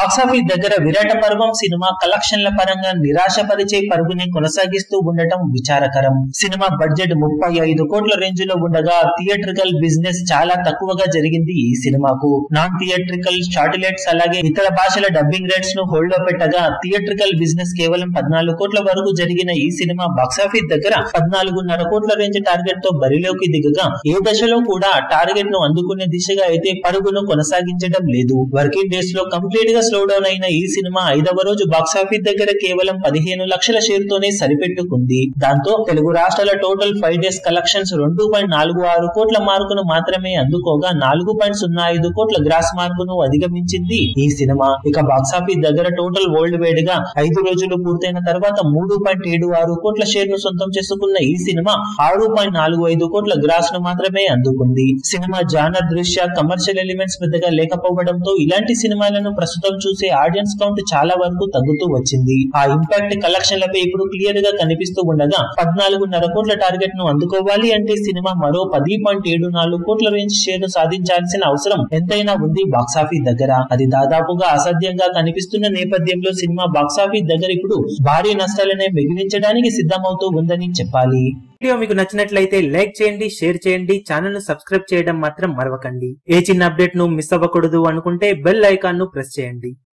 box office దగ్గర విరాట పర్వం cinema కలెక్షన్ల పరంగా నిరాశపరిచే పరుగుని కొనసాగిస్తూ ఉండటం విచారకరం సినిమా బడ్జెట్ ముప్పై ఐదు కోట్ల రేంజ్ లో ఉండగా థియేట్రికల్ బిజినెస్ చాలా తక్కువగా జరిగింది ఈ సినిమాకు నాన్ థియేట్రికల్ షాటిలైట్స్ అలాగే ఇతర భాషల డబ్బింగ్ రేట్స్ ను హోల్డ్ లో పెట్టగా థియేట్రికల్ బిజినెస్ కేవలం పద్నాలుగు కోట్ల వరకు జరిగిన ఈ సినిమా బాక్సాఫీస్ దగ్గర పద్నాలుగున్నర కోట్ల రేంజ్ టార్గెట్ తో బరిలోకి దిగగా ఏ దశలో కూడా టార్గెట్ ను అందుకునే దిశగా అయితే పరుగును కొనసాగించడం లేదు వర్కింగ్ డేస్ లో కంప్లీట్ గా స్లో డౌన్ అయిన ఈ సినిమా ఐదవ రోజు బాక్సాఫీస్ దగ్గర కేవలం పదిహేను లక్షల షేర్ తోనే సరిపెట్టుకుంది దాంతో తెలుగు రాష్ట్రాల టోటల్ ఫైవ్ డేస్ కలెక్షన్స్ రెండు పాయింట్ నాలుగు ఆరు కోట్ల మార్కును మాత్రమే అందుకోగా నాలుగు పాయింట్ సున్నా ఐదు కోట్ల గ్రాస్ మార్కును అధిగమించింది ఈ సినిమా ఇక బాక్సాఫీస్ దగ్గర టోటల్ వరల్డ్ వైడ్ గా ఐదు రోజులు పూర్తయిన తర్వాత మూడు పాయింట్ ఏడు ఆరు కోట్ల షేర్ ను సొంతం చేసుకున్న ఈ సినిమా ఆరు పాయింట్ నాలుగు ఐదు కోట్ల గ్రాస్ ను మాత్రమే అందుకుంది సినిమా జానర్ దృష్ట్యా కమర్షియల్ ఎలిమెంట్స్ పెద్దగా లేకపోవడంతో ఇలాంటి సినిమాలను ప్రస్తుతం చూసే ఆడియన్స్ కౌంట్ చాలా వరకు తగ్గుతూ వచ్చింది ఆ ఇంపాక్ట్ కలెక్షన్లపై ఇప్పుడు క్లియర్ గా కనిపిస్తూ ఉండగా పద్నాలుగున్నర కోట్ల టార్గెట్ ను అందుకోవాలి అంటే సినిమా మరో పది పాయింట్ ఏడు నాలుగు కోట్ల రేంజ్ షేర్ సాధించాల్సిన అవసరం ఎంతైనా ఉంది బాక్సాఫీస్ దగ్గర అది దాదాపుగా అసాధ్యంగా కనిపిస్తున్న నేపథ్యంలో సినిమా బాక్సాఫీస్ దగ్గర ఇప్పుడు భారీ నష్టాలనే మిగిలించడానికి సిద్ధమవుతూ ఉందని చెప్పాలి వీడియో మీకు నచ్చినట్లయితే లైక్ చేయండి షేర్ చేయండి ఛానల్ ను సబ్స్క్రైబ్ చేయడం మాత్రం మరవకండి ఏ చిన్న అప్డేట్ ను మిస్ అవ్వకూడదు అనుకుంటే బెల్ ఐకాన్ ను ప్రెస్ చేయండి